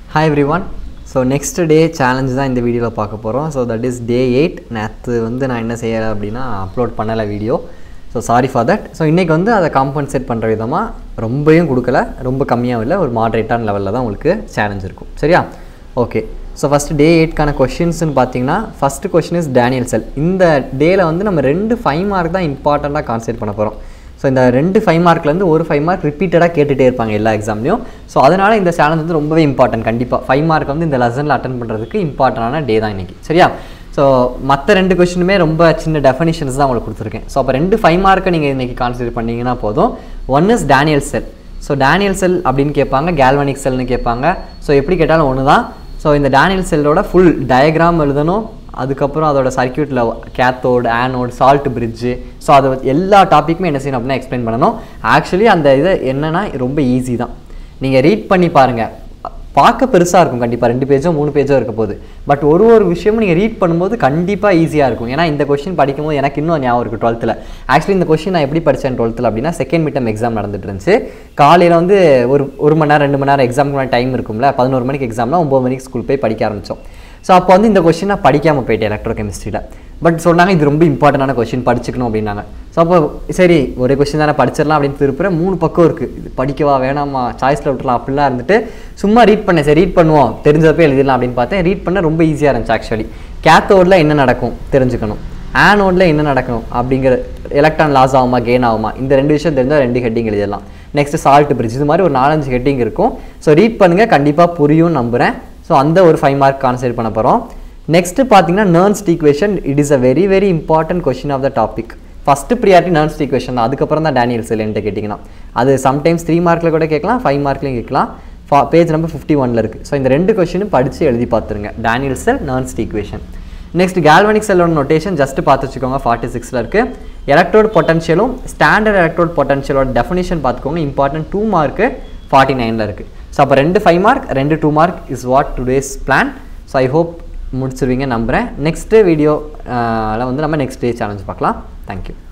hi everyone so next day challenge தான் இந்த வீடியோவில் பார்க்க போகிறோம் so that is day eight நேற்று வந்து நான் என்ன செய்யலை அப்படின்னா அப்லோட் பண்ணலை video so sorry for that so இன்றைக்கி வந்து அதை காம்பன்சேட் பண்ணுற விதமாக ரொம்பவும் கொடுக்கல ரொம்ப கம்மியாகவும் இல்லை ஒரு மாட்ரேட்டான லெவலில் தான் உங்களுக்கு சேலஞ்ச் இருக்கும் சரியா ஓகே ஸோ ஃபஸ்ட்டு டே எயிட்கான கொஷின்ஸ்னு பார்த்தீங்கன்னா first question is Daniell cell இந்த டேயில் வந்து நம்ம ரெண்டு ஃபைவ் மார்க் தான் இம்பார்ட்டண்ட்டாக கான்சென்ட்ரேட் பண்ண போகிறோம் ஸோ இந்த ரெண்டு ஃபைவ் மார்க்லேருந்து ஒரு ஃபைவ் மார்க் ரிப்பீட்டடாக கேட்டுகிட்டே இருப்பாங்க எல்லா எக்ஸாம்லையும் ஸோ அதனால் இந்த சேலஞ்ச் வந்து ரொம்பவே இம்பார்ட்டன்ட் கண்டிப்பாக ஃபைவ் மார்க் வந்து இந்த லெசனில் அட்டன் பண்ணுறதுக்கு இம்பார்ட்டண்டான டே தான் இன்றைக்கி சரியா ஸோ மற்ற ரெண்டு கொஷினுமே ரொம்ப சின்ன டெஃபனிஷன்ஸ் தான் உங்களுக்கு கொடுத்துருக்கேன் ஸோ அப்போ ரெண்டு ஃபைவ் மார்க்கை நீங்கள் இன்றைக்கி கான்சிடர் பண்ணீங்கன்னா போதும் one is Daniell cell so Daniell cell அப்படின்னு கேட்பாங்க கேல்வனிக் செல்னு கேட்பாங்க ஸோ எப்படி கேட்டாலும் ஒன்று தான் ஸோ இந்த டேனியல் செல்லோட ஃபுல் டயக்ராம் எழுதணும் அதுக்கப்புறம் அதோட சர்க்கியூட்டில் cathode anode salt bridge so அதை எல்லா டாப்பிக்குமே என்ன செய்யணும் அப்படின்னா எக்ஸ்பிளைன் பண்ணணும் ஆக்சுவலி அந்த இது என்னென்னா ரொம்ப ஈஸி தான் நீங்கள் ரீட் பண்ணி பாருங்கள் பார்க்க பெருசாக இருக்கும் கண்டிப்பாக ரெண்டு பேஜோ மூணு பேஜோ இருக்க போகுது பட் ஒரு ஒரு விஷயமும் நீங்கள் ரீட் பண்ணும்போது கண்டிப்பாக ஈஸியாக இருக்கும் ஏன்னா இந்த கொஷின் படிக்கும்போது எனக்கு இன்னும் ஞாபகம் இருக்குது டுவெல்த்தில் ஆக்சுவலி இந்த கொஷின் நான் எப்படி படித்தேன் டுவெல்த்தில் அப்படின்னா செகண்ட் மிட்டம் எக்ஸாம் நடந்துட்டு இருந்துச்சு காலையில் வந்து ஒரு ஒரு மணி நேரம் ரெண்டு மணி நேரம் எக்ஸாமுக்கு டைம் இருக்கும்ல பதினோரு மணிக்கு எக்ஸாம்னா ஒம்பது மணிக்கு ஸ்கூல் போய் படிக்க ஆரம்பித்தோம் ஸோ அப்போ வந்து இந்த கொஷின் நான் படிக்காமல் போயிட்டேன் எலக்ட்ரோ கெமிஸ்ட்ரியில் பட் சொன்னாங்க இது ரொம்ப இம்பார்ட்டண்டான கொஷின் படிச்சுக்கணும் அப்படின்னாங்க ஸோ அப்போ சரி ஒரே கொஷின் தானே படிச்சிடலாம் அப்படின்னு திருப்புற மூணு பக்கம் இருக்குது இது படிக்கவா வேணாமா சாய்ஸில் விட்டுலாம் அப்படிலாம் இருந்துட்டு சும்மா ரீட் பண்ணேன் சரி ரீட் பண்ணுவோம் தெரிஞ்சப்போ எழுதிடலாம் அப்படின்னு பார்த்தேன் ரீட் பண்ண ரொம்ப ஈஸியாக இருந்துச்சு ஆக்சுவலி கேத்தோடில் என்ன நடக்கும் தெரிஞ்சுக்கணும் ஆனோடில் என்ன நடக்கணும் அப்படிங்கிற எலக்ட்ரான் லாஸ் ஆகுமா கெயின் ஆகுமா இந்த ரெண்டு விஷயம் தெரிஞ்சால் ரெண்டு ஹெட்டிங் எழுதிடலாம் நெக்ஸ்ட் சால்ட் பிரிட்ஜ் இது மாதிரி ஒரு நாலஞ்சு ஹெட்டிங் இருக்கும் ஸோ ரீட் பண்ணுங்கள் கண்டிப்பாக புரியும் நம்புகிறேன் ஸோ அந்த ஒரு ஃபைவ் மார்க் கான்சன்ட்ரேட் பண்ண போகிறோம் நெக்ஸ்ட் பார்த்தீங்கன்னா Nernst equation it is a very very important question of the topic first priority Nernst equation அதுக்கப்புறம் தான் டேனியல் செல் என்கிட்ட கேட்டிங்கன்னா அது சம்டைம்ஸ் த்ரீ மார்க்கில் கூட கேட்கலாம் ஃபைவ் மார்க்லையும் கேட்கலாம் ஃபா பேஜ் நம்பர் ஃபிஃப்டி ஒனில் இருக்குது ஸோ இந்த ரெண்டு கொஷினும் படித்து எழுதி பார்த்துருங்க Daniell cell Nernst equation next galvanic செல்லோட நோட்டேஷன் ஜஸ்ட் பார்த்து வச்சுக்கோங்க ஃபார்ட்டி சிக்ஸில் இருக்குது எலக்ட்ரோட் பொட்டன்ஷியலும் ஸ்டாண்டர்ட் எலக்ட்ரோட் பொட்டன்ஷியலோட டெஃபினேஷன் பார்த்துக்கோங்க இம்பார்ட்டன்ட் டூ மார்க்கு ஃபார்ட்டி நைனில் இருக்குது ஸோ அப்போ ரெண்டு ஃபைவ் மார்க் ரெண்டு two mark is what today's plan so I hope முடிச்சிருவீங்க நம்புகிறேன் நெக்ஸ்ட்டு வீடியோவில் வந்து நம்ம நெக்ஸ்ட் டே சேலஞ்ச் பார்க்கலாம் தேங்க்யூ